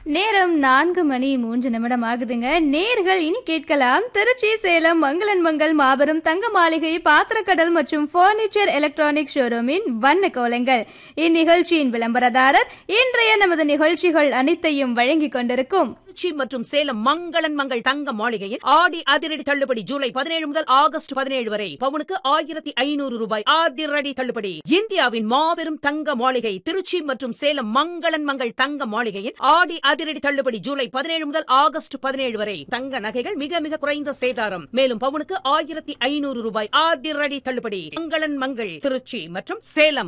நேரம் நான்கு மணி மூன்று நிமிடம் ஆகுதுங்க நேர்கள் இனி கேட்கலாம் திருச்சி சேலம் மங்களன் மங்கள் மாபெரும் தங்க மாளிகை பாத்திரக்கடல் மற்றும் பர்னிச்சர் எலக்ட்ரானிக் ஷோரூமின் வண்ண கோலங்கள் இந்நிகழ்ச்சியின் விளம்பரதாரர் இன்றைய நமது நிகழ்ச்சிகள் அனைத்தையும் வழங்கிக் கொண்டிருக்கும் திருச்சி மற்றும் சேலம் மங்களன் மங்கள் தங்க மாளிகையில் ஆடி அதிரடி தள்ளுபடி ஜூலை பதினேழு முதல் ஆகஸ்ட் பதினேழு வரை பவுனுக்கு ஆயிரத்தி ஐநூறு ரூபாய் அதிரடி தள்ளுபடி இந்தியாவின் மாபெரும் தங்க மாளிகை திருச்சி மற்றும் சேலம் மங்களன் மங்கள் தங்க மாளிகையில் ஆடி அதிரடி தள்ளுபடி ஜூலை பதினேழு முதல் ஆகஸ்ட் பதினேழு வரை தங்க நகைகள் மிக மிக குறைந்த சேதாரம் மேலும் பவுனுக்கு ஆயிரத்தி ஐநூறு ரூபாய் அதிரடி தள்ளுபடி மங்களன் மங்கள் திருச்சி மற்றும் சேலம்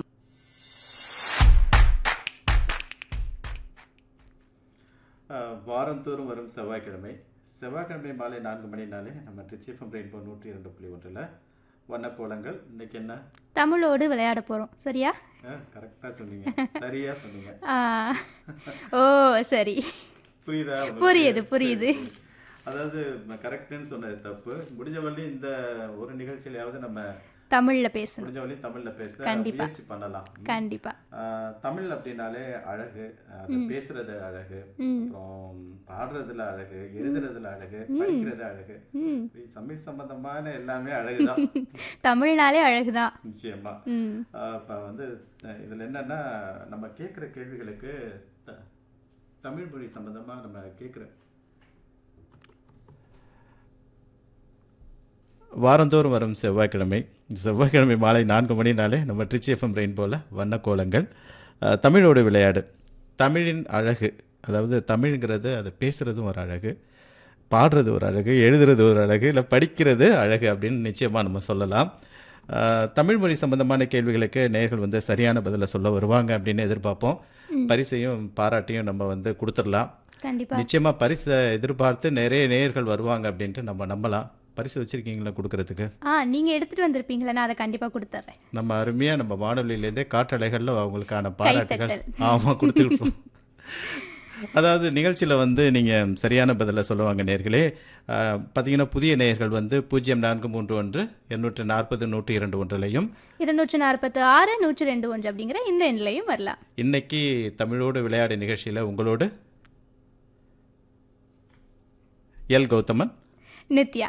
அஹ், வாரந்தோறும் வரும் செவ்வாய்க்கிழமை செவ்வாய்க்கிழமை மாலை நான்கு மணினாலே நம்ம ட்ரிச்சிஃபம் ரெயின்போ நூற்றி இரண்டு புள்ளி ஒன்றில் வண்ணக்கோலங்கள் இன்னைக்கு என்ன தமிழோடு விளையாட போறோம் சரியா கரெக்டாக சொன்னீங்க சரியா சொன்னீங்க ஆ, ஓ சரி புரியுதா உங்களுக்கு? புரியுது, புரியுது. சரி, சரி. அதாவது கரெக்டுன்னு சொன்னது தப்பு முடிஞ்ச வரையும் இந்த ஒரு நிகழ்ச்சியிலையாவது நம்ம தமிழ்ல பேசணும் முடிஞ்ச வரையும் தமிழ்ல பேச கண்டிப்பா. முயற்சி பண்ணலாம் கண்டிப்பா ஆஹ், தமிழ் அப்படின்னாலே அழகு அது பேசுறது அழகு ம். அப்புறம் பாடுறதுல அழகு எழுதுறதுல அழகு படிக்கிறது அழகு ம் இப்படி தமிழ் சம்பந்தமான எல்லாமே அழகுதான் தமிழ்னாலே அழகுதான் நிச்சயமா ம் ஆஹ், இப்ப வந்து அஹ், இதுல என்னன்னா நம்ம கேட்குற கேள்விகளுக்கு த- தமிழ் மொழி சம்பந்தமா நம்ம கேட்குற வாரந்தோறும் வரும் செவ்வாய்க்கிழமை செவ்வாய்க்கிழமை மாலை நான்கு மணினாலே நம்ம ட்ரிச்சி எஃப்எம் ரெயின்போல வண்ணக்கோலங்கள் அஹ், தமிழோடு விளையாடு தமிழின் அழகு அதாவது தமிழ்ங்கிறது அது பேசுகிறதும் ஒரு அழகு பாடுறது ஒரு அழகு எழுதுறது ஒரு அழகு இல்லை படிக்கிறது அழகு அப்படின்னு நிச்சயமாக நம்ம சொல்லலாம் அஹ், தமிழ் மொழி சம்பந்தமான கேள்விகளுக்கு நேர்கள் வந்து சரியான பதிலை சொல்ல வருவாங்க அப்படின்னு எதிர்பார்ப்போம் பரிசையும் பாராட்டையும் நம்ம வந்து கொடுத்துடலாம் கண்டிப்பா நிச்சயமா பரிசை எதிர்பார்த்து நிறைய நேயர்கள் வருவாங்க அப்படின்ட்டு நம்ம நம்பலாம் பரிசு வச்சிருக்கீங்களா கொடுக்கறதுக்கு ஆ நீங்க எடுத்துட்டு வந்திருப்பீங்களா நான் அதை கண்டிப்பா கொடுத்துட்றேன் நம்ம அருமையா நம்ம வானொலியிலேருந்தே காற்றலைகளில் அவங்களுக்கான பாராட்டுகள் கைத்தட்டல். ஆமா கொடுத்துக்கிட்டோம் அதாவது நிகழ்ச்சியில் வந்து நீங்கள் சரியான பதிலை சொல்லுவாங்க நேர்களே பார்த்தீங்கன்னா புதிய நேயர்கள் வந்து பூஜ்ஜியம் நான்கு மூன்று ஒன்று எண்ணூற்று நாற்பது நூற்றி இரண்டு ஒன்றிலையும் இருநூற்று நாற்பத்து ஆறு நூற்று ரெண்டு ஒன்று அப்படிங்கிற இந்த எண்ணிலையும் வரலாம் இன்னைக்கு தமிழோடு விளையாடு நிகழ்ச்சியில் உங்களோடு எல் கௌதமன் நித்யா